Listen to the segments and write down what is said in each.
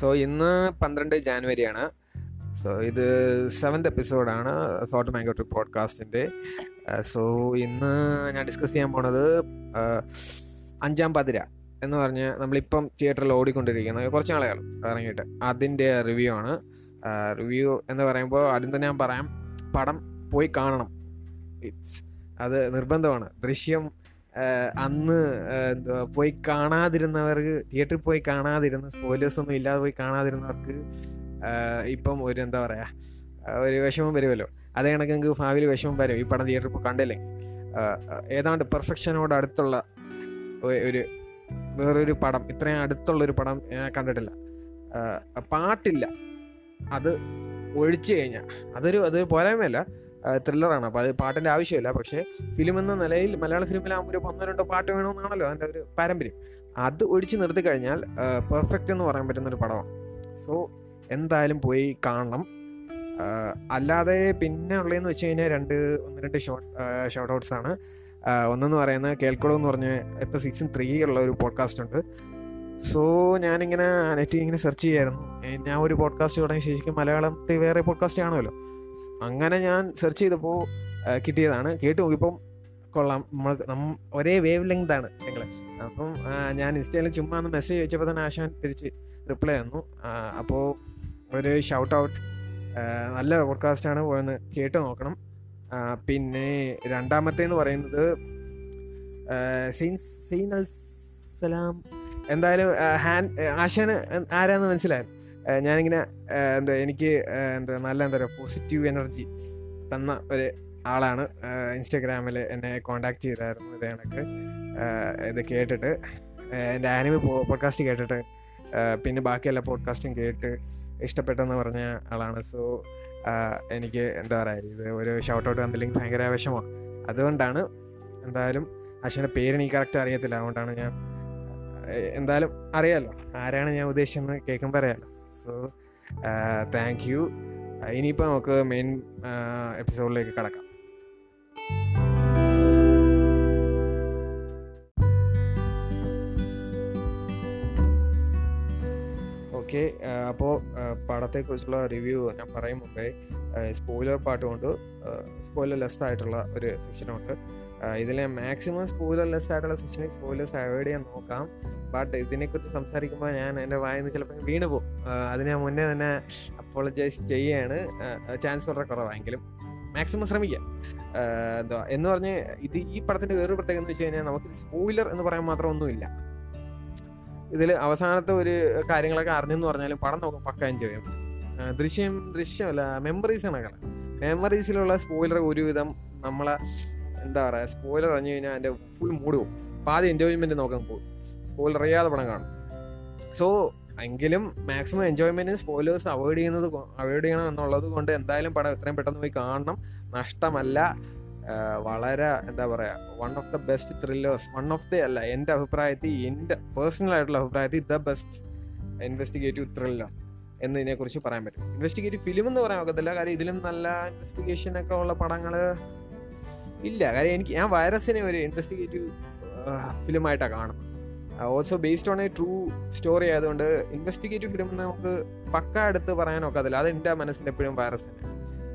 so ഇന്ന് പന്ത്രണ്ട് ജാനുവരിയാണ് സോ ഇത് സെവൻത് എപ്പിസോഡാണ് സോട്ട് മാംഗോ ട്രിപ്പ് പോഡ്കാസ്റ്റിൻ്റെ സോ ഇന്ന് ഞാൻ ഡിസ്കസ് ചെയ്യാൻ പോണത് ആ, അഞ്ചാം പതിര എന്ന് പറഞ്ഞ് നമ്മളിപ്പം തിയേറ്ററിൽ ഓടിക്കൊണ്ടിരിക്കുന്ന കുറച്ച് നാളുകൾ ഇറങ്ങിയിട്ട് അതിൻ്റെ റിവ്യൂ ആണ് റിവ്യൂ എന്ന് പറയുമ്പോൾ ആദ്യം തന്നെ ഞാൻ പറയാം പടം പോയി കാണണം ഇറ്റ്സ് അത് നിർബന്ധമാണ് ദൃശ്യം ആ, അന്ന് ആ, എന്തുവാ പോയി കാണാതിരുന്നവർക്ക് തിയേറ്ററിൽ പോയി കാണാതിരുന്ന സ്പോയിലേഴ്സ് ഒന്നും ഇല്ലാതെ പോയി കാണാതിരുന്നവർക്ക് ആ, ഇപ്പം ഒരു എന്താ പറയാ ആ, ഒരു വിഷമം വരുമല്ലോ അതേ കണക്ക് നിങ്ങൾക്ക് ഭാവിയിൽ വിഷമം വരും ഈ പടം തിയേറ്ററിൽ പോയി കണ്ടില്ലെങ്കിൽ ആ, ആ, ഏതാണ്ട് പെർഫെക്ഷനോട് അടുത്തുള്ള ഒ- ഒരു വേറൊരു പടം ഇത്രയും അടുത്തുള്ള ഒരു പടം ഞാൻ കണ്ടിട്ടില്ല ആ, പാട്ടില്ല അത് ഒഴിച്ചു കഴിഞ്ഞാൽ അതൊരു അത് പോരായ്മയല്ല ത്രില്ലറാണ് അപ്പോൾ അത് പാട്ടിൻ്റെ ആവശ്യമില്ല പക്ഷേ ഫിലിം എന്ന നിലയിൽ മലയാള ഫിലിമിലാകുമ്പോൾ ഒരു ഒന്നോ രണ്ടോ പാട്ട് വേണമെന്നാണല്ലോ അതിൻ്റെ ഒരു പാരമ്പര്യം അത് ഒഴിച്ച് നിർത്തി കഴിഞ്ഞാൽ പെർഫെക്റ്റ് എന്ന് പറയാൻ പറ്റുന്ന ഒരു പടമാണ് സോ എന്തായാലും പോയി കാണണം ആ, അല്ലാതെ പിന്നെ ഉള്ളതെന്ന് വെച്ച് കഴിഞ്ഞാൽ രണ്ട് ഒന്ന് രണ്ട് ഷോർട്ട് ഷോർട്ട് ഔട്ട്സ് ആണ് ആ, ഒന്നെന്ന് പറയുന്നത് കേൾക്കോളൂ എന്ന് പറഞ്ഞ് ഇപ്പോൾ സീസൺ ത്രീ ഉള്ള ഒരു പോഡ്കാസ്റ്റ് ഉണ്ട് സോ ഞാനിങ്ങനെ നെറ്റിൽ ഇങ്ങനെ സെർച്ച് ചെയ്യായിരുന്നു ഏ, ഞാൻ ഒരു പോഡ്കാസ്റ്റ് തുടങ്ങിയ ശേഷിക്കും മലയാളത്തിൽ വേറെ പോഡ്കാസ്റ്റ് കാണുമല്ലോ സ് അങ്ങനെ ഞാൻ സെർച്ച് ചെയ്തപ്പോൾ കിട്ടിയതാണ് കേട്ട് നോക്കിയപ്പം കൊള്ളാം നമ്മൾ നം ഒരേ വേവ് ലെങ്ത് ആണ് ഞങ്ങൾ അപ്പം ആ, ഞാൻ ഇൻസ്റ്റയിൽ ചുമ്മാ ഒന്ന് മെസ്സേജ് ചോദിച്ചപ്പോൾ തന്നെ ആശാൻ തിരിച്ച് റിപ്ലൈ തന്നു അപ്പോൾ ഒരു ഷൗട്ട് ഔട്ട് നല്ല പോഡ്കാസ്റ്റാണ് പോയെന്ന് കേട്ട് നോക്കണം ആ, പിന്നെ രണ്ടാമത്തേന്ന് പറയുന്നത് ആ, സെയിൻ സെയിൻ അൽ സലാം എന്തായാലും ആ, ഹാൻ ആശാന് ആരാന്ന് മനസ്സിലായിരുന്നു ആ, ഞാനിങ്ങനെ ആ, എന്താ എനിക്ക് ആ, എന്താ നല്ല എന്താ പറയുക പോസിറ്റീവ് എനർജി തന്ന ഒരു ആളാണ് ഇൻസ്റ്റാഗ്രാമിൽ എന്നെ കോണ്ടാക്ട് ചെയ്തായിരുന്നു ഇത് കണക്ക് ആ, ഇത് കേട്ടിട്ട് ആ, എൻ്റെ ആനിമി പോഡ്കാസ്റ്റ് കേട്ടിട്ട് ആ, പിന്നെ ബാക്കി എല്ലാ പോഡ്കാസ്റ്റും കേട്ട് ഇഷ്ടപ്പെട്ടെന്ന് പറഞ്ഞ ആളാണ് സോ എനിക്ക് എന്താ പറയുക ഇത് ഒരു ഷൗട്ട് ഔട്ട് തന്നില്ലെങ്കിൽ ഭയങ്കര വിഷമമാണ് അതുകൊണ്ടാണ് എന്തായാലും അശ്വൻ്റെ പേര് എനിക്ക് കറക്റ്റ് അറിയത്തില്ല അതുകൊണ്ടാണ് ഞാൻ ഏഹ്, എന്തായാലും അറിയാലോ ആരാണ് ഞാൻ ഉദ്ദേശിച്ചെന്ന് കേൾക്കുമ്പോൾ അറിയാലോ സോ താങ്ക് യു ഇനിയിപ്പോൾ നമുക്ക് മെയിൻ എപ്പിസോഡിലേക്ക് കടക്കാം ഓക്കെ അപ്പോൾ പടത്തെക്കുറിച്ചുള്ള റിവ്യൂ ഞാൻ പറയും മുമ്പേ സ്പോയിലർ പാട്ട് കൊണ്ട് സ്പോയിലർ ലെസ് ആയിട്ടുള്ള ഒരു സെക്ഷനുണ്ട് ഇതിൽ മാക്സിമം സ്പോയിലർ ലെസ് ആയിട്ടുള്ള സെക്ഷനിൽ സ്പോയിലേഴ്സ് അവോയ്ഡ് ചെയ്യാൻ നോക്കാം ബട്ട് ഇതിനെക്കുറിച്ച് സംസാരിക്കുമ്പോൾ ഞാൻ എൻ്റെ വായന ചിലപ്പോൾ വീണ് പോകും അതിന് ഞാൻ മുന്നേ തന്നെ അപ്പോളജൈസ് ചെയ്യാണ് ചാൻസ് വളരെ കുറവാണെങ്കിലും മാക്സിമം ശ്രമിക്കാം ആ, എന്താ എന്ന് പറഞ്ഞ് ഇത് ഈ പടത്തിൻ്റെ വേറൊരു പ്രത്യേകത എന്ന് വെച്ച് കഴിഞ്ഞാൽ നമുക്ക് സ്പോയിലർ എന്ന് പറയാൻ മാത്രം ഒന്നുമില്ല ഇതിൽ അവസാനത്തെ ഒരു കാര്യങ്ങളൊക്കെ അറിഞ്ഞെന്ന് പറഞ്ഞാലും പടം നമുക്ക് പക്ക എൻജോയ് ചെയ്യാം ആ, ദൃശ്യം ദൃശ്യമല്ല മെമ്മറീസ് ആണ് കല മെമ്മറീസിലുള്ള സ്പോയിലർ ഒരുവിധം നമ്മളെ എന്താ പറയുക സ്പോയിലർ അറിഞ്ഞു കഴിഞ്ഞാൽ അതിൻ്റെ ഫുൾ മൂഡ് പോകും അപ്പോൾ ആദ്യം എൻജോയ്മെൻറ്റ് നോക്കാൻ പോകും സ്പോയിലർ അറിയാതെ പടം കാണും സോ എങ്കിലും മാക്സിമം എൻജോയ്മെൻറ്റിന് സ്പോയിലേഴ്സ് അവോയ്ഡ് ചെയ്യുന്നത് അവോയ്ഡ് ചെയ്യണം എന്നുള്ളത് കൊണ്ട് എന്തായാലും പടം എത്രയും പെട്ടെന്ന് പോയി കാണണം നഷ്ടമല്ല ആ, വളരെ എന്താ പറയുക one of the best thrillers one of the അല്ല എൻ്റെ അഭിപ്രായത്തിൽ എൻ്റെ പേഴ്സണൽ ആയിട്ടുള്ള അഭിപ്രായത്തിൽ ദ ബെസ്റ്റ് ഇൻവെസ്റ്റിഗേറ്റീവ് ത്രില്ലർ എന്നതിനെ കുറിച്ച് പറയാൻ പറ്റും ഇൻവെസ്റ്റിഗേറ്റീവ് ഫിലിം എന്ന് പറയാൻ ഒക്കത്തില്ല കാര്യം ഇതിലും നല്ല ഇൻവെസ്റ്റിഗേഷൻ ഒക്കെ ഉള്ള പടങ്ങൾ ഇല്ല കാര്യം എനിക്ക് ഞാൻ വൈറസിനെ ഒരു ഇൻവെസ്റ്റിഗേറ്റീവ് ഫിലിമായിട്ടാണ് കാണുന്നത് also based on a true story ആയതുകൊണ്ട് ഇൻവെസ്റ്റിഗേറ്റീവ് ഫിലിം നമുക്ക് പക്ക എടുത്ത് പറയാൻ ഒക്കത്തില്ല അത് എൻ്റെ മനസ്സിൽ എപ്പോഴും വൈറസ് തന്നെ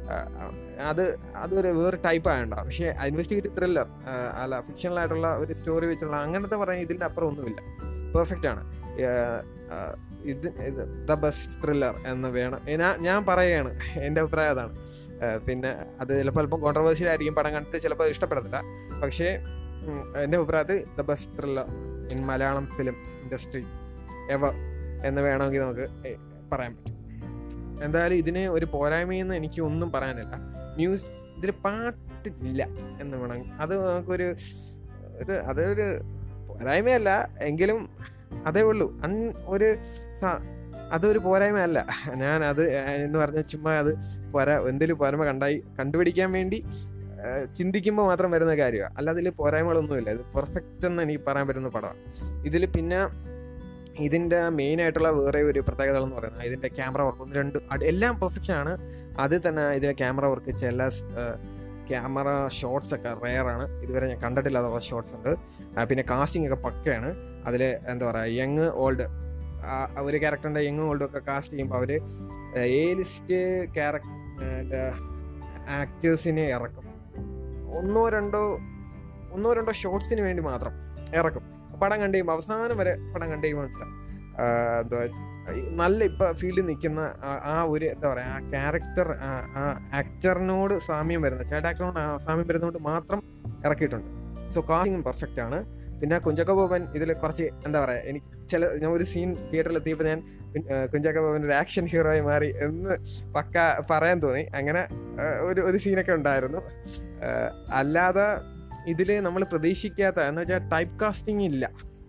അത് അതൊരു വേറെ ടൈപ്പ് ആയണ്ട പക്ഷേ ഇൻവെസ്റ്റിഗേറ്റീവ് ത്രില്ലർ അല്ല ഫിക്ഷണൽ ആയിട്ടുള്ള ഒരു സ്റ്റോറി വെച്ചുള്ള അങ്ങനത്തെ പറയാൻ ഇതിൻ്റെ അപ്പുറം ഒന്നുമില്ല പെർഫെക്റ്റ് ആണ് ഏഹ്, ആഹ്, ഇത് ഇത് ദ ബെസ്റ്റ് ത്രില്ലർ എന്ന് വേണം ഞാൻ ഞാൻ പറയുകയാണ് എൻ്റെ അഭിപ്രായം അതാണ് ഏഹ്, പിന്നെ അത് ചിലപ്പോൾ അല്പം കോൺട്രവേഴ്ഷ്യൽ ആയിരിക്കും പടം കണ്ടിട്ട് ചിലപ്പോൾ ഇഷ്ടപ്പെടത്തില്ല പക്ഷേ ഉം, എൻ്റെ അഭിപ്രായത്തിൽ the best thriller in Malayalam film industry ever എന്ന് വേണമെങ്കിൽ നമുക്ക് ഏഹ്, പറയാൻ പറ്റും എന്തായാലും ഇതിന് ഒരു പോരായ്മയെന്ന് എനിക്ക് ഒന്നും പറയാനില്ല മ്യൂസ് ഇതിൽ പാട്ടില്ല എന്ന് വേണം അത് നമുക്കൊരു ഒരു അതൊരു പോരായ്മയല്ല എങ്കിലും അതേ ഉള്ളൂ അൺ ഒരു സ- അതൊരു പോരായ്മയല്ല ഞാൻ അത് എന്ന് പറഞ്ഞ ചുമ്മാ അത് പോരാ എന്തെങ്കിലും പോരായ്മ കണ്ടായി കണ്ടുപിടിക്കാൻ വേണ്ടി ചിന്തിക്കുമ്പോൾ മാത്രം വരുന്ന കാര്യമാണ് അല്ലാതെ ഇതിൽ പോരായ്മകളൊന്നുമില്ല ഇത് പെർഫെക്റ്റ് എന്ന് എനിക്ക് പറയാൻ പറ്റുന്ന പടമാണ് ഇതിൽ പിന്നെ ഇതിൻ്റെ മെയിൻ ആയിട്ടുള്ള വേറെ ഒരു പ്രത്യേകത എന്ന് പറയുന്നത് ഇതിൻ്റെ ക്യാമറ വർക്ക് ഒന്ന് രണ്ട് അട് എല്ലാം പെർഫെക്ഷൻ ആണ് അതിൽ തന്നെ ഇതിലെ ക്യാമറ വർക്ക് ചില ക്യാമറ ഷോട്ട്സ് ഒക്കെ റെയർ ആണ് ഇതുവരെ ഞാൻ കണ്ടിട്ടില്ലാത്ത ഷോട്ട്സ് ഉണ്ട് ആ, പിന്നെ കാസ്റ്റിംഗ് ഒക്കെ പക്കയാണ് അതിൽ എന്താ പറയുക യങ് ഓൾഡ് ഒരു ക്യാരക്ടറിന്റെ യങ് ഓൾഡും ഒക്കെ കാസ്റ്റ് ചെയ്യുമ്പോൾ അവര് എ ലിസ്റ്റ് ക്യാരക്ടർ ആക്ടേഴ്സിനെ ഇറക്കും ഒന്നോ രണ്ടോ ഒന്നോ രണ്ടോ ഷോർട്സിന് വേണ്ടി മാത്രം ഇറക്കും പടം കണ്ടു കഴിയുമ്പോൾ അവസാനം വരെ പടം കണ്ടു കഴിയുമ്പോൾ മനസ്സിലാവും ആഹ് എന്തുവാ ഈ നല്ല ഇപ്പൊ ഫീൽഡിൽ നിൽക്കുന്ന ആ- ആ ഒരു എന്താ പറയാ ആ ക്യാരക്ടർ ആ ആക്ടറിനോട് സാമ്യം വരുന്ന ചേട്ട ആക്ടറിനോട് ആ സാമ്യം വരുന്നതുകൊണ്ട് മാത്രം ഇറക്കിയിട്ടുണ്ട് സോ കാസ്റ്റിംഗ് പെർഫെക്റ്റ് ആണ് പിന്നെ കുഞ്ചക്ക ബോബൻ ഇതിൽ കുറച്ച് എന്താ പറയാ എനിക്ക് ചില ഞാൻ ഒരു സീൻ തിയേറ്ററിൽ എത്തിയപ്പോൾ ഞാൻ കുൻ- ആ, കുഞ്ചക്ക ബോബൻ ഒരു ആക്ഷൻ ഹീറോ ആയി മാറി എന്ന് പക്ക പറയാൻ തോന്നി അങ്ങനെ ആ, ഒരു ഒരു സീനൊക്കെ ഉണ്ടായിരുന്നു ആ, അല്ലാതെ ഇതിൽ നമ്മൾ പ്രതീക്ഷിക്കാത്ത എന്ന് വെച്ചാൽ ടൈപ്പ് കാസ്റ്റിംഗ് ഇല്ല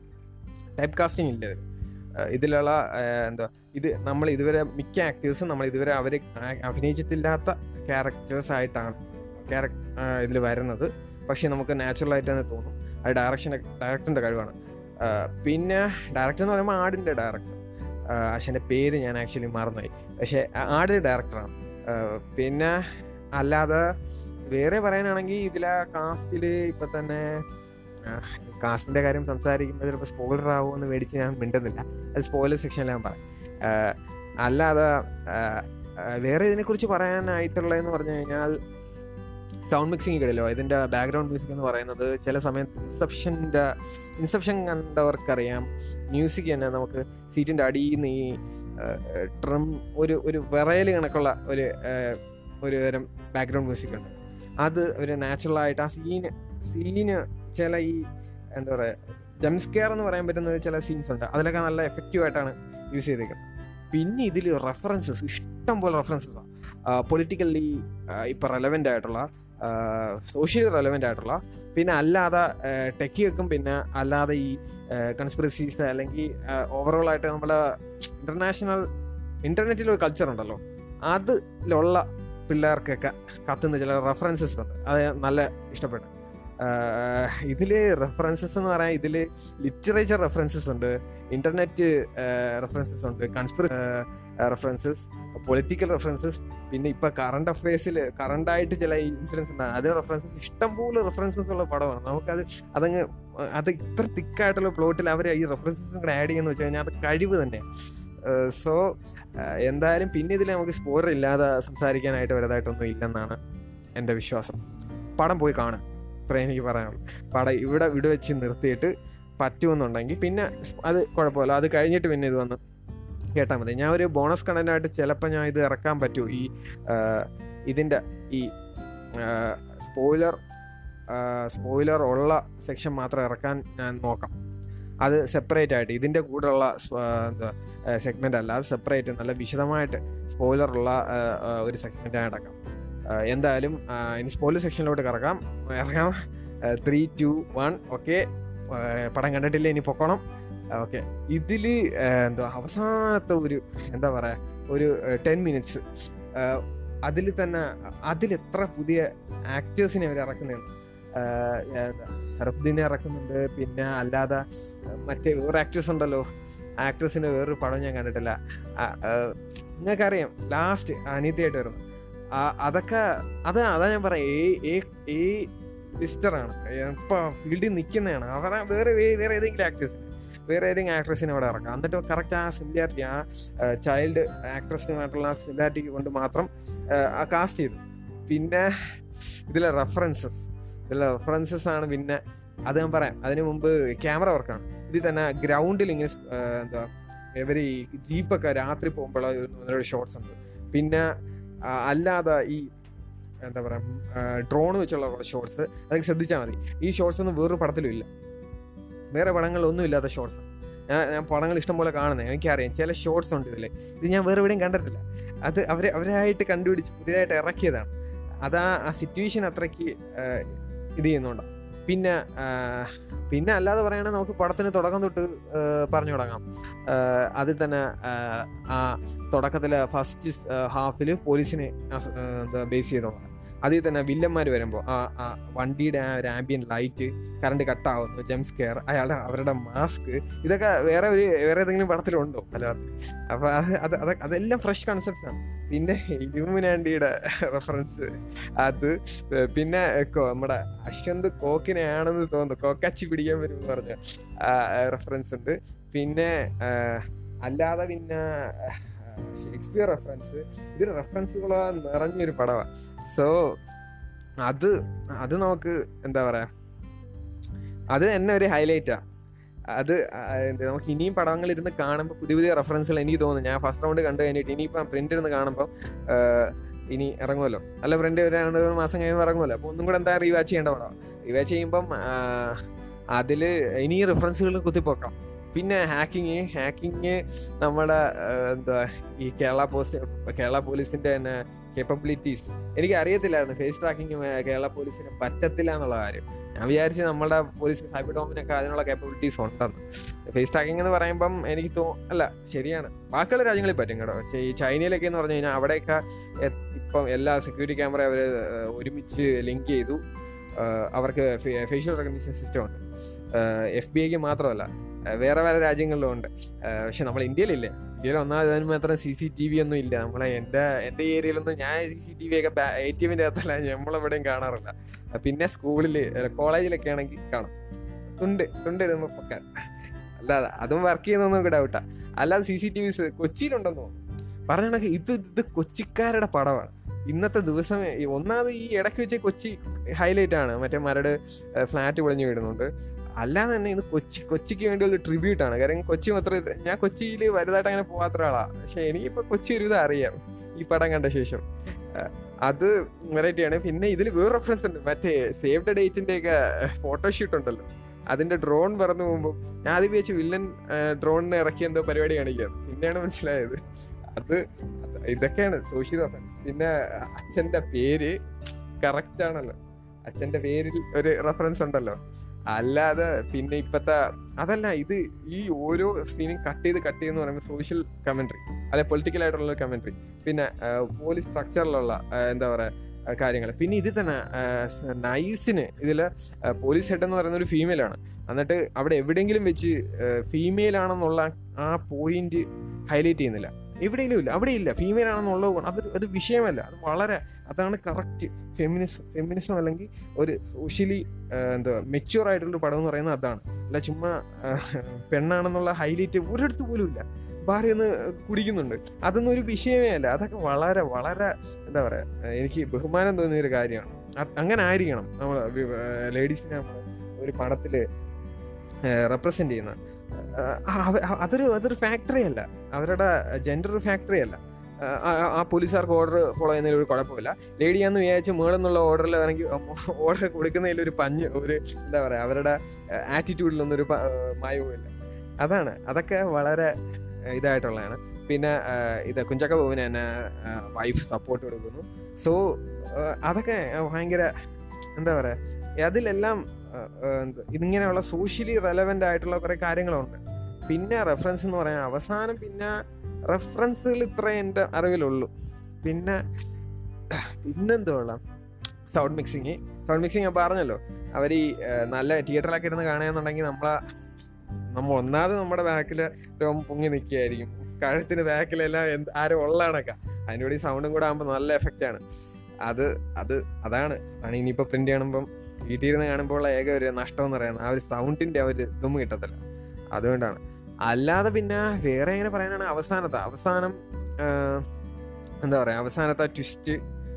ടൈപ്പ് കാസ്റ്റിംഗ് ഇല്ല ഇതിൽ ഇതിലുള്ള ആ, എന്താ ഇത് നമ്മൾ ഇതുവരെ മിക്ക ആക്ടേഴ്സും നമ്മൾ ഇതുവരെ അവർ അഭിനയിച്ചിട്ടില്ലാത്ത ക്യാരക്ടേഴ്സ് ആയിട്ടാണ് ക്യാരക്ടർ ഇതിൽ വരുന്നത് പക്ഷെ നമുക്ക് നാച്ചുറൽ ആയിട്ട് തന്നെ തോന്നും അത് ഡയറക്ഷൻ ഡയറക്ടറിന്റെ കഴിവാണ് ആ, പിന്നെ ഡയറക്ടർ എന്ന് പറയുമ്പോൾ ആടിന്റെ ഡയറക്ടർ പക്ഷെ പേര് ഞാൻ ആക്ച്വലി മറന്നുപോയി പക്ഷെ ആടിന്റെ ഡയറക്ടറാണ് പിന്നെ അല്ലാതെ വേറെ പറയാനാണെങ്കിൽ ഇതിലെ കാസ്റ്റില് ഇപ്പൊ തന്നെ കാസ്റ്റിന്റെ കാര്യം സംസാരിക്കുമ്പോൾ ചിലപ്പോൾ സ്പോയിലർ ആവുമെന്ന് മേടിച്ച് ഞാൻ മിണ്ടുന്നില്ല അത് സ്പോയിലർ സെക്ഷനിൽ ഞാൻ പറയാം ആ, അല്ലാതെ ആ, ആ, വേറെ ഇതിനെക്കുറിച്ച് പറയാനായിട്ടുള്ളതെന്ന് പറഞ്ഞു കഴിഞ്ഞാൽ സൗണ്ട് മിക്സിംഗ് കിടല്ലോ ഇതിന്റെ ബാക്ക്ഗ്രൗണ്ട് മ്യൂസിക് എന്ന് പറയുന്നത് ചില സമയത്ത് ഇൻസെപ്ഷൻ്റെ ഇൻസെപ്ഷൻ കണ്ടവർക്കറിയാം മ്യൂസിക് തന്നെ നമുക്ക് സീറ്റിന്റെ അടിയിൽ നിന്ന് ഈ ട്രം ഒരു ഒരു വിറയൽ കണക്കുള്ള ഒരു ആ, ഒരു തരം ബാക്ക്ഗ്രൗണ്ട് മ്യൂസിക് ഉണ്ട് അത് ഒരു നാച്ചുറൽ ആയിട്ട് ആ സീന് സീന് ചില ഈ എന്താ പറയാ ജംസ്കെയർ എന്ന് പറയാൻ പറ്റുന്ന ചില സീൻസ് ഉണ്ട് അതിലൊക്കെ നല്ല എഫക്റ്റീവ് ആയിട്ടാണ് യൂസ് ചെയ്തേക്കുന്നത് പിന്നെ ഇതിൽ റെഫറൻസസ് ഇഷ്ടം പോലെ റെഫറൻസസ് പൊളിറ്റിക്കലി ഇപ്പൊ റെലവെന്റ് ആയിട്ടുള്ള സോഷ്യലി റെലവെന്റ് ആയിട്ടുള്ള പിന്നെ അല്ലാതെ ടെക്കിയൊക്കെ പിന്നെ അല്ലാതെ ഈ കൺസ്പിറസീസ് അല്ലെങ്കിൽ ഓവറോൾ ആയിട്ട് നമ്മുടെ ഇന്റർനാഷണൽ ഇന്റർനെറ്റിൽ ഒരു കൾച്ചർ ഉണ്ടല്ലോ അതിലുള്ള പിള്ളേർക്കൊക്കെ കത്തുന്ന ചില റെഫറൻസസ് ഉണ്ട് അത് നല്ല ഇഷ്ടപ്പെട്ടു ആഹ് ഇതില് റെഫറൻസസ് എന്ന് പറയാൻ ഇതില് ലിറ്ററേച്ചർ റെഫറൻസസ് ഉണ്ട് ഇന്റർനെറ്റ് റെഫറൻസസ് ഉണ്ട് കൺസ്പിറ റെഫറൻസസ് പൊളിറ്റിക്കൽ റെഫറൻസസ് പിന്നെ ഇപ്പൊ കറണ്ട് അഫയേഴ്സിൽ കറണ്ട് ആയിട്ട് ചില ഇൻസിഡൻസ് ഉണ്ട് അതിന് റെഫറൻസസ് ഇഷ്ടംപോലെ റെഫറൻസസ് ഉള്ള പടമാണ് നമുക്കത് അതങ്ങ് അത് ഇത്ര തിക്കായിട്ടുള്ള പ്ലോട്ടിൽ അവർ ഈ റെഫറൻസസ് കൂടെ ആഡ് ചെയ്യുന്ന വെച്ച് കഴിഞ്ഞാൽ അത് കഴിവ് തന്നെ സോ എന്തായാലും പിന്നെ ഇതിൽ നമുക്ക് സ്പോർ ഇല്ലാതെ സംസാരിക്കാനായിട്ട് വലുതായിട്ടൊന്നും ഇല്ലെന്നാണ് എൻ്റെ വിശ്വാസം പടം പോയി കാണും ഇത്രേ എനിക്ക് പറയാനുള്ളൂ പടം ഇവിടെ ഇവിടെ വെച്ച് നിർത്തിയിട്ട് പറ്റുമെന്നുണ്ടെങ്കിൽ പിന്നെ സ്- അത് കുഴപ്പമില്ല അത് കഴിഞ്ഞിട്ട് പിന്നെ ഇത് വന്ന് കേട്ടാൽ മതി ഞാൻ ഒരു ബോണസ് കണ്ടന്റ് ആയിട്ട് ചിലപ്പോൾ ഞാൻ ഇത് ഇറക്കാൻ പറ്റൂ ഈ ആ, ഇതിൻ്റെ ഈ സ്പോയിലർ സ്പോയിലർ ഉള്ള സെക്ഷൻ മാത്രം ഇറക്കാൻ ഞാൻ നോക്കാം അത് സെപ്പറേറ്റ് ആയിട്ട് ഇതിൻ്റെ കൂടെയുള്ള സ്പ- ആ, എന്താ സെഗ്മെന്റ് അല്ല അത് സെപ്പറേറ്റ് നല്ല വിശദമായിട്ട് സ്പോയിലർ ഉള്ള ആ, ആ, ഒരു സെഗ്മെന്റ് ആയിട്ടക്കാം എന്തായാലും ആ, ഇനി സ്പോയിലർ സെക്ഷനിലോട്ട് കറക്കാം ഇറങ്ങാം ത്രീ ടു വൺ ഓക്കെ പടം കണ്ടിട്ടില്ല ഇനി പൊക്കണം ഓക്കെ ഇതില് ആ, എന്താ അവസാനത്തെ ഒരു എന്താ പറയാ ഒരു ടെൻ മിനിറ്റ്സ് അതിൽ തന്നെ അതിൽ എത്ര പുതിയ ആക്ടേഴ്സിനെ അവർ ഇറക്കുന്നുണ്ട് സറഫുദ്ദീനെ ഇറക്കുന്നുണ്ട് പിന്നെ അല്ലാതെ മറ്റേ വേറെ ആക്ടേഴ്സ് ഉണ്ടല്ലോ ആക്ട്രസിന്റെ വേറൊരു പടം ഞാൻ കണ്ടിട്ടില്ല നിങ്ങൾക്കറിയാം ലാസ്റ്റ് അനീതിയായിട്ട് വരുന്നു ആ, അതൊക്കെ അതാ അതാ ഞാൻ പറയാം ഏ ഏ ലിസ്റ്ററാണ് ഇപ്പൊ ഫീൽഡിൽ നിൽക്കുന്നതാണ് അവരെ വേറെ വേ- വേറെ ഏതെങ്കിലും ആക്ടേഴ്സിന് വേറെ ഏതെങ്കിലും ആക്ട്രസിനെ അവിടെ ഇറക്കാം എന്നിട്ട് കറക്റ്റ് ആ സിമിലാരിറ്റി ആ ചൈൽഡ് ആക്ട്രസുമായിട്ടുള്ള സിമിലാരിറ്റി കൊണ്ട് മാത്രം ആ കാസ്റ്റ് ചെയ്തു പിന്നെ ഇതിലെ റെഫറൻസസ് ഇതിലെ റെഫറൻസസ് ആണ് പിന്നെ അത് ഞാൻ പറയാം അതിനു മുമ്പ് ക്യാമറ വർക്കാണ് ഇതിൽ തന്നെ ഗ്രൗണ്ടിൽ ഇങ്ങനെ സ്- ആ, എന്താ ഇവര് ഈ ജീപ്പൊക്കെ രാത്രി പോകുമ്പോഴുള്ള ഷോർട്സ് ഉണ്ട് പിന്നെ ആ, അല്ലാതെ ഈ എന്താ പറയാ ഡ്രോൺ വെച്ചുള്ള ഷോർട്സ് അതൊക്കെ ശ്രദ്ധിച്ചാൽ മതി ഈ ഷോർട്സ് ഒന്നും വേറൊരു പടത്തിലും ഇല്ല വേറെ പടങ്ങളിലൊന്നും ഇല്ലാത്ത ഷോർട്സ് ഞാൻ ഞാൻ പടങ്ങൾ ഇഷ്ടം പോലെ കാണുന്നത് എനിക്കറിയാം ചില ഷോർട്സ് ഉണ്ട് ഇതിൽ ഇത് ഞാൻ വേറെ എവിടെയും കണ്ടിട്ടില്ല അത് അവര് അവരായിട്ട് കണ്ടുപിടിച്ച് പുതിയതായിട്ട് ഇറക്കിയതാണ് അതാ ആ സിറ്റുവേഷൻ അത്രയ്ക്ക് ആ, ഇത് ചെയ്യുന്നുണ്ടാവും പിന്നെ ആ, പിന്നെ അല്ലാതെ പറയുകയാണെങ്കിൽ നമുക്ക് പടത്തിന് തുടക്കം തൊട്ട് ആ, പറഞ്ഞു തുടങ്ങാം ആ, അതിൽ തന്നെ ആ, ആ തുടക്കത്തിലെ ഫസ്റ്റ് ഹാഫിൽ പോലീസിനെ ആ, എന്താ ബേസ് ചെയ്തോളാം അതിൽ തന്നെ വില്ലന്മാർ വരുമ്പോൾ ആ ആ വണ്ടിയുടെ ആ ഒരു ആംബിയൻ ലൈറ്റ് കറണ്ട് കട്ടാവുന്നു ജംസ് കെയർ അയാളുടെ അവരുടെ മാസ്ക് ഇതൊക്കെ വേറെ ഒരു വേറെ ഏതെങ്കിലും പടത്തിലുണ്ടോ മലയാളത്തിൽ അപ്പൊ അത് അത് അതൊക്കെ അതെല്ലാം ഫ്രഷ് കൺസെപ്റ്റ്സ് ആണ് പിന്നെ ഇലുമിനാണ്ടിയുടെ റെഫറൻസ് അത് പിന്നെ കോ- നമ്മുടെ അശ്വന്ത് കോക്കിനെയാണെന്ന് തോന്നുന്നു കോക്കാച്ചി പിടിക്കാൻ വരും എന്ന് പറഞ്ഞ റെഫറൻസ് ഉണ്ട് പിന്നെ ആ, അല്ലാതെ പിന്നെ ഷേക്സ്പിയർ റെഫറൻസ് ഇത് റെഫറൻസുകളോ നിറഞ്ഞൊരു പടമാണ് സോ അത് അത് നമുക്ക് എന്താ പറയാ അത് തന്നെ ഒരു ഹൈലൈറ്റാ അത് ആ, എന്ത് നമുക്ക് ഇനിയും പടങ്ങൾ ഇരുന്ന് കാണുമ്പോൾ പുതിയ പുതിയ റെഫറൻസുകൾ എനിക്ക് തോന്നുന്നു ഞാൻ ഫസ്റ്റ് റൗണ്ട് കണ്ടു കഴിഞ്ഞിട്ട് ഇനിയിപ്പം പ്രിന്റ് ഇരുന്ന് കാണുമ്പോൾ ഇനി ഇറങ്ങുമല്ലോ അല്ല പ്രിന്റ് ഒരു രണ്ട് മൂന്ന് മാസം കഴിയുമ്പോൾ ഇറങ്ങുമല്ലോ അപ്പോൾ ഒന്നും കൂടെ എന്താ റീവാച്ച് ചെയ്യേണ്ട പടം റീവാച്ച് ചെയ്യുമ്പം അതിൽ ഇനി റെഫറൻസുകൾ കുത്തിപ്പോക്കാം പിന്നെ ഹാക്കിങ് ഹാക്കിങ് നമ്മുടെ ആ, എന്താ ഈ കേരള പോസ്റ്റ് കേരള പോലീസിന്റെ തന്നെ കേപ്പബിലിറ്റീസ് എനിക്ക് അറിയത്തില്ലായിരുന്നു ഫേസ് ട്രാക്കിങ് കേരള പോലീസിന് പറ്റത്തില്ല എന്നുള്ള കാര്യം ഞാൻ വിചാരിച്ചു നമ്മുടെ പോലീസ് സൈബർ ഡോമിനൊക്കെ അതിനുള്ള കേപ്പബിലിറ്റീസ് ഉണ്ടെന്ന് ഫേസ് ട്രാക്കിംഗ് എന്ന് പറയുമ്പം എനിക്ക് തോ അല്ല ശരിയാണ് ബാക്കിയുള്ള രാജ്യങ്ങളിൽ പറ്റും കേട്ടോ പക്ഷേ ഈ ചൈനയിലൊക്കെ എന്ന് പറഞ്ഞു കഴിഞ്ഞാൽ അവിടെയൊക്കെ എ- ഇപ്പം എല്ലാ സെക്യൂരിറ്റി ക്യാമറ അവർ ഒരുമിച്ച് ലിങ്ക് ചെയ്തു ആ, അവർക്ക് ഫേഷ്യൽ റെക്കഗ്നീഷൻ സിസ്റ്റം ഉണ്ട് എഫ് ബി ഐക്ക് മാത്രമല്ല ആ, വേറെ വേറെ രാജ്യങ്ങളിലും ഉണ്ട് ആ, പക്ഷെ നമ്മൾ ഇന്ത്യയിലില്ലേ ഇന്ത്യയിൽ ഒന്നാമത് അതിന് മാത്രം സി സി ടി വി ഒന്നും ഇല്ല നമ്മളെ എൻ്റെ എൻ്റെ ഏരിയയിലൊന്നും ഞാൻ സി സി ടി വി ഒക്കെ എ ടി എമ്മിൻ്റെ അകത്തല്ല നമ്മളെവിടെയും കാണാറില്ല ആ, പിന്നെ സ്കൂളിൽ കോളേജിലൊക്കെ ആണെങ്കിൽ കാണും തുണ്ട് തുണ്ട് ഇടുമ്പോൾ പൊക്കാൻ അല്ലാതെ അതും വർക്ക് ചെയ്യുന്നൊന്നും നമുക്ക് ഡൗട്ടാ അല്ലാതെ സി സി ടി വിസ് കൊച്ചിയിലുണ്ടെന്ന് തോന്നുന്നു പറഞ്ഞ കണക്ക് ഇത് ഇത് കൊച്ചിക്കാരുടെ പടമാണ് ഇന്നത്തെ ദിവസം ഈ ഒന്നാമത് ഈ ഇടയ്ക്ക് വെച്ച് കൊച്ചി ഹൈലൈറ്റ് ആണ് മറ്റേ മരട് ഫ്ലാറ്റ് പൊളിഞ്ഞു വീടുന്നുണ്ട് അല്ലാതെ തന്നെ ഇത് കൊച്ചി കൊച്ചിക്ക് വേണ്ടിയുള്ള ട്രിബ്യൂട്ട് ആണ് കാരണം കൊച്ചി മാത്രം ഇത് ഞാൻ കൊച്ചിയിൽ വലുതായിട്ട് അങ്ങനെ പോകാത്ത ഒരാളാണ് പക്ഷെ എനിക്കിപ്പോൾ കൊച്ചി ഒരു ഇത് അറിയാം ഈ പടം കണ്ട ശേഷം ആ, അത് വെറൈറ്റി ആണ് പിന്നെ ഇതിൽ വേറെ റെഫറൻസ് ഉണ്ട് മറ്റേ സേവ് ദ ഡേറ്റിന്റെ ഒക്കെ ഫോട്ടോഷൂട്ട് ഉണ്ടല്ലോ അതിന്റെ ഡ്രോൺ പറന്നു പോകുമ്പോൾ ഞാൻ ആദ്യം വിചാരിച്ചു വില്ലൻ ഡ്രോണിനെ ഇറക്കി എന്തോ പരിപാടി കാണിക്കുക പിന്നെയാണ് മനസ്സിലായത് അത് അത് ഇതൊക്കെയാണ് സോഷ്യൽ റെഫറൻസ് പിന്നെ അച്ഛന്റെ പേര് കറക്റ്റ് ആണല്ലോ അച്ഛന്റെ പേരിൽ ഒരു റെഫറൻസ് ഉണ്ടല്ലോ അല്ലാതെ പിന്നെ ഇപ്പത്തെ അതല്ല ഇത് ഈ ഓരോ സീനും കട്ട് ചെയ്ത് കട്ട് ചെയ്യുന്ന പറയുമ്പോൾ സോഷ്യൽ കമന്ററി അല്ലെ പൊളിറ്റിക്കൽ ആയിട്ടുള്ള കമന്ററി പിന്നെ പോലീസ് സ്ട്രക്ചറിലുള്ള എന്താ പറയാ കാര്യങ്ങൾ പിന്നെ ഇതിൽ തന്നെ നൈസിന് ഇതിൽ പോലീസ് ഹെഡ് എന്ന് പറയുന്ന ഒരു ഫീമെയിൽ ആണ് എന്നിട്ട് അവിടെ എവിടെയെങ്കിലും വെച്ച് ഫീമെയിൽ ആണെന്നുള്ള ആ പോയിന്റ് ഹൈലൈറ്റ് ചെയ്യുന്നില്ല എവിടെയെങ്കിലും ഇല്ല അവിടെ ഇല്ല ഫീമെയിൽ ആണെന്നുള്ളത് കൊണ്ട് അതൊരു അത് വിഷയമല്ല അത് വളരെ അതാണ് കറക്റ്റ് ഫെമിനിസം ഫെമിനിസം അല്ലെങ്കിൽ ഒരു സോഷ്യലി എന്താ മെച്യൂർ ആയിട്ടുള്ള പടം എന്ന് പറയുന്നത് അതാണ് അല്ല ചുമ്മാ ആ, പെണ്ണാണെന്നുള്ള ഹൈലൈറ്റ് ഒരിടത്ത് പോലും ഇല്ല ഭാര്യ ഒന്ന് കുടിക്കുന്നുണ്ട് അതൊന്നും ഒരു വിഷയമേ അല്ല അതൊക്കെ വളരെ വളരെ എന്താ പറയാ എനിക്ക് ബഹുമാനം തോന്നിയ ഒരു കാര്യമാണ് അത് അങ്ങനെ ആയിരിക്കണം നമ്മൾ ലേഡീസിനെ നമ്മൾ ഒരു പടത്തില് റെപ്രസെന്റ് ചെയ്യുന്ന ആ, അവ- അതൊരു അതൊരു ഫാക്ടറി അല്ല അവരുടെ ജെൻഡർ ഫാക്ടറി അല്ല ആ, ആ- ആ പോലീസുകാർക്ക് ഓർഡർ ഫോളോ ചെയ്യുന്നതിൽ ഒരു കുഴപ്പമില്ല ലേഡിയാന്ന് വിചാരിച്ച് മേളെന്നുള്ള ഓർഡറിൽ ആണെങ്കിൽ ഓർഡർ കൊടുക്കുന്നതിൽ ഒരു പഞ്ഞ് ഒരു എന്താ പറയാ അവരുടെ ആറ്റിറ്റ്യൂഡിലൊന്നും ഒരു പ- മായവും ഇല്ല അതാണ് അതൊക്കെ വളരെ ഇതായിട്ടുള്ളതാണ് പിന്നെ ആ, ഇത് കുഞ്ചക്ക ബോബിന് തന്നെ വൈഫ് സപ്പോർട്ട് കൊടുക്കുന്നു സോ അതൊക്കെ ഭയങ്കര എന്താ പറയാ അതിലെല്ലാം ആ, ആ, എന്ത് ഇതിങ്ങനെയുള്ള സോഷ്യലി റെലവെന്റ് ആയിട്ടുള്ള കുറെ കാര്യങ്ങളുണ്ട് പിന്നെ റെഫറൻസ് എന്ന് പറയാൻ അവസാനം പിന്നെ റെഫറൻസുകൾ ഇത്ര എൻ്റെ അറിവിലുള്ളൂ പിന്നെ പിന്നെന്തുള്ള സൗണ്ട് മിക്സിങ് സൗണ്ട് മിക്സിങ് ഞാൻ പറഞ്ഞല്ലോ അവർ ഈ ആ, നല്ല തിയേറ്ററിലൊക്കെ ഇരുന്ന് കാണുകയെന്നുണ്ടെങ്കിൽ നമ്മളെ നമ്മൾ ഒന്നാമത് നമ്മുടെ ബാക്കിൽ രോമം പൊങ്ങി നിൽക്കുകയായിരിക്കും കഴുത്തിന് ബാക്കിലെല്ലാം എന്ത് ആരും ഉള്ളതാണൊക്കെ അതിനോട് ഈ സൗണ്ടും കൂടെ ആകുമ്പോൾ നല്ല എഫക്റ്റ് ആണ് അത് അത് അതാണ് ആണ് ഇനിയിപ്പോൾ പ്രിന്റ് കാണുമ്പം വീട്ടിൽ ഇരുന്ന് കാണുമ്പോൾ ഉള്ള ഏക ഒരു നഷ്ടം എന്ന് പറയുന്നത് ആ ഒരു സൗണ്ടിന്റെ ആ ഒരു ഇതും കിട്ടത്തില്ല അതുകൊണ്ടാണ് അല്ലാതെ പിന്നെ വേറെ എങ്ങനെ പറയാനാണ് അവസാനത്തെ അവസാനം ആ, എന്താ പറയാ അവസാനത്തെ ട്വിസ്റ്റ്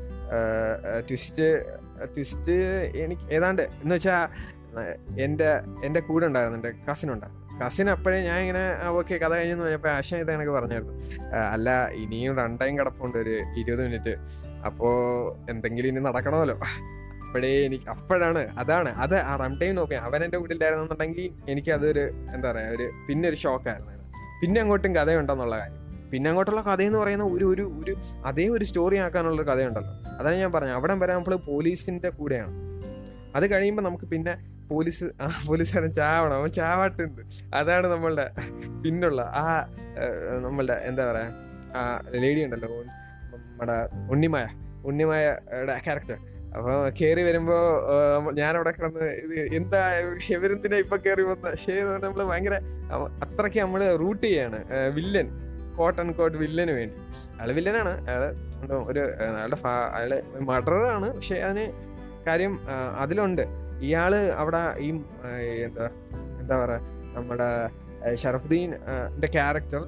ട്വിസ്റ്റ് ട്വിസ്റ്റ് എനിക്ക് ഏതാണ്ട് എന്ന് വെച്ചാ എൻ്റെ എൻ്റെ കൂടെ ഉണ്ടായിരുന്നു എൻ്റെ കസിൻ ഉണ്ടായിരുന്നു കസിൻ അപ്പോഴേ ഞാൻ ഇങ്ങനെ ഓക്കെ കഥ കഴിഞ്ഞെന്ന് പറഞ്ഞപ്പോൾ ആശ ഇത് കണക്ക് പറഞ്ഞായിരുന്നു ആ, അല്ല ഇനിയും രണ്ടായും കിടപ്പുണ്ട് ഒരു ഇരുപത് മിനിറ്റ് അപ്പോ എന്തെങ്കിലും ഇനി നടക്കണമല്ലോ അപ്പോഴേ എനിക്ക് അപ്പോഴാണ് അതാണ് അത് ആ റൺ ടൈം നോക്കി അവൻ എൻ്റെ വീട്ടിലായിരുന്നുണ്ടെങ്കിൽ എനിക്ക് അതൊരു എന്താ പറയാ ഒരു പിന്നെ ഒരു ഷോക്കായിരുന്നു പിന്നെ അങ്ങോട്ടും കഥയുണ്ടെന്നുള്ള കാര്യം പിന്നെ അങ്ങോട്ടുള്ള കഥയെന്ന് പറയുന്ന ഒരു ഒരു ഒരു അതേ ഒരു സ്റ്റോറി ആക്കാനുള്ള ഒരു കഥയുണ്ടല്ലോ അതാണ് ഞാൻ പറഞ്ഞത് അവിടെ വരെ നമ്മൾ പോലീസിന്റെ കൂടെയാണ് അത് കഴിയുമ്പോൾ നമുക്ക് പിന്നെ പോലീസ് ആ പോലീസുകാരൻ ചാവണം അവൻ ചാവാട്ടുണ്ട് അതാണ് നമ്മളുടെ പിന്നുള്ള ആ ഏഹ്, നമ്മളുടെ എന്താ പറയാ ആ ലേഡി ഉണ്ടല്ലോ നമ്മുടെ ഉണ്ണിമായ ഉണ്ണിമായയുടെ ക്യാരക്ടർ അപ്പൊ കേറി വരുമ്പോ ഞാൻ അവിടെ കിടന്ന് ഇത് എന്താ ഇവരെന്തിനാ ഇപ്പൊ കേറി വന്ന ഷേ നമ്മള് ഭയങ്കര അവ- അത്രയ്ക്ക് നമ്മള് റൂട്ട് ചെയ്യാണ് വില്ലൻ കോട്ട് ആൻഡ് കോട്ട് വില്ലന് വേണ്ടി അയാള് വില്ലനാണ് അയാള് എന്തോ ഒരു ആ, അയാളുടെ ഫാ- അയാള് മർഡറാണ് പക്ഷെ അതിന് കാര്യം ആ, അതിലുണ്ട് ഇയാള് അവിടെ ഈ ആ, എന്താ എന്താ പറയാ നമ്മുടെ ആ, ഷറഫുദ്ദീൻ ക്യാരക്ടർ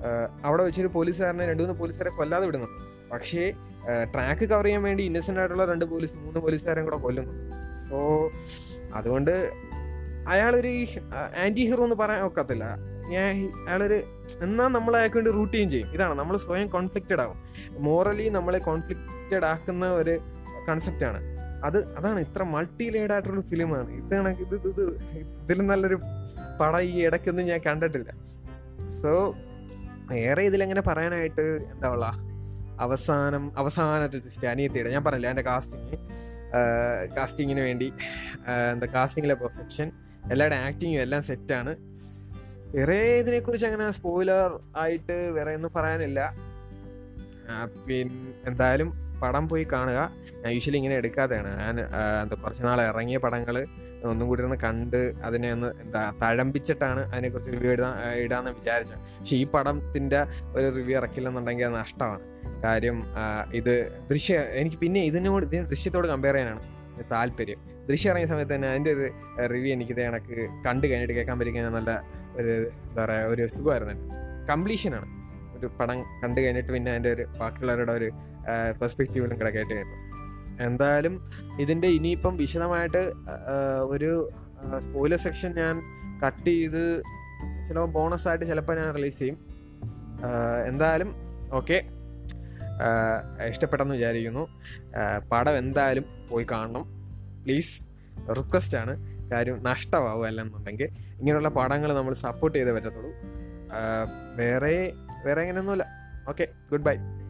അവിടെ വെച്ചൊരു പോലീസുകാരനെ രണ്ടു മൂന്ന് പോലീസുകാരെ കൊല്ലാതെ വിടുന്നുണ്ട് പക്ഷേ ട്രാക്ക് കവർ ചെയ്യാൻ വേണ്ടി ഇന്നസെന്റ് ആയിട്ടുള്ള രണ്ട് പോലീസ് മൂന്ന് പോലീസുകാരെയും കൂടെ കൊല്ലുന്നു സോ അതുകൊണ്ട് അയാളൊരു ആന്റി ഹീറോ എന്ന് പറയാൻ ഒക്കത്തില്ല ഞാൻ അയാളൊരു എന്നാൽ നമ്മൾ അയാൾക്ക് വേണ്ടി റൂട്ട് ചെയ്യുകയും ചെയ്യും ഇതാണ് നമ്മൾ സ്വയം കോൺഫ്ലിക്റ്റഡ് ആവും മോറലി നമ്മളെ കോൺഫ്ലിക്റ്റഡ് ആക്കുന്ന ഒരു കൺസെപ്റ്റാണ് അത് അതാണ് ഇത്ര മൾട്ടി ലെയർഡ് ആയിട്ടുള്ള ഫിലിമാണ് ഇത് കണക്ക് ഇത് ഇത് ഇതിൽ നല്ലൊരു പടം ഈ ഇടയ്ക്കൊന്നും ഞാൻ കണ്ടിട്ടില്ല സോ വേറെ ഇതിലെങ്ങനെ പറയാനായിട്ട് എന്താ ഉള്ള അവസാനം അവസാനത്തെ ട്വിസ്റ്റ് അനിയത്തിയുടെ ഞാൻ പറഞ്ഞില്ല എൻ്റെ കാസ്റ്റിങ് കാസ്റ്റിങ്ങിന് വേണ്ടി എന്താ കാസ്റ്റിങ്ങിലെ പെർഫെക്ഷൻ എല്ലാവരുടെ ആക്ടിങ്ങും എല്ലാം സെറ്റാണ് വേറെ ഇതിനെക്കുറിച്ച് അങ്ങനെ സ്പോയിലർ ആയിട്ട് വേറെ ഒന്നും പറയാനില്ല പിന്നെ എന്തായാലും പടം പോയി കാണുക ഞാൻ യൂഷ്വലി ഇങ്ങനെ എടുക്കാതെയാണ് ഞാൻ എന്താ കുറച്ച് നാൾ ഇറങ്ങിയ പടങ്ങൾ ഒന്നും കൂടി ഒന്ന് കണ്ട് അതിനെ ഒന്ന് എന്താ തഴമ്പിച്ചിട്ടാണ് അതിനെക്കുറിച്ച് റിവ്യൂ ഇടാ ഇടാന്ന് വിചാരിച്ചത് പക്ഷെ ഈ പടത്തിന്റെ ഒരു റിവ്യൂ ഇറക്കില്ലെന്നുണ്ടെങ്കിൽ അത് നഷ്ടമാണ് കാര്യം ഇത് ദൃശ്യ എനിക്ക് പിന്നെ ഇതിനോട് ഇതിന് ദൃശ്യത്തോട് കമ്പയർ ചെയ്യാനാണ് താല്പര്യം ദൃശ്യം ഇറങ്ങിയ സമയത്ത് തന്നെ അതിൻ്റെ ഒരു റിവ്യൂ എനിക്ക് ഇത് കണക്ക് കണ്ടു കഴിഞ്ഞിട്ട് കേൾക്കാൻ പറ്റിക്കാൻ നല്ല ഒരു എന്താ പറയുക ഒരു സുഖമായിരുന്നു കംപ്ലീഷനാണ് ഒരു പടം കണ്ടു കഴിഞ്ഞിട്ട് പിന്നെ അതിൻ്റെ ഒരു ബാക്കിയുള്ളവരുടെ ഒരു പെർസ്പെക്റ്റീവിലും കൂടെ കേട്ട് കഴിഞ്ഞു എന്തായാലും ഇതിൻ്റെ ഇനിയിപ്പം വിശദമായിട്ട് ഒരു സ്പോയിലർ സെക്ഷൻ ഞാൻ കട്ട് ചെയ്ത് ചിലപ്പോൾ ബോണസ് ആയിട്ട് ചിലപ്പോൾ ഞാൻ റിലീസ് ചെയ്യും എന്തായാലും ഓക്കെ ഇഷ്ടപ്പെട്ടെന്ന് വിചാരിക്കുന്നു പടം എന്തായാലും പോയി കാണണം പ്ലീസ് റിക്വസ്റ്റ് ആണ് കാര്യം നഷ്ടമാവും അല്ലെന്നുണ്ടെങ്കിൽ ഇങ്ങനെയുള്ള പടങ്ങൾ നമ്മൾ സപ്പോർട്ട് ചെയ്തേ പറ്റത്തുള്ളൂ വേറെ വേറെ എങ്ങനെയൊന്നുമില്ല ഓക്കെ ഗുഡ് ബൈ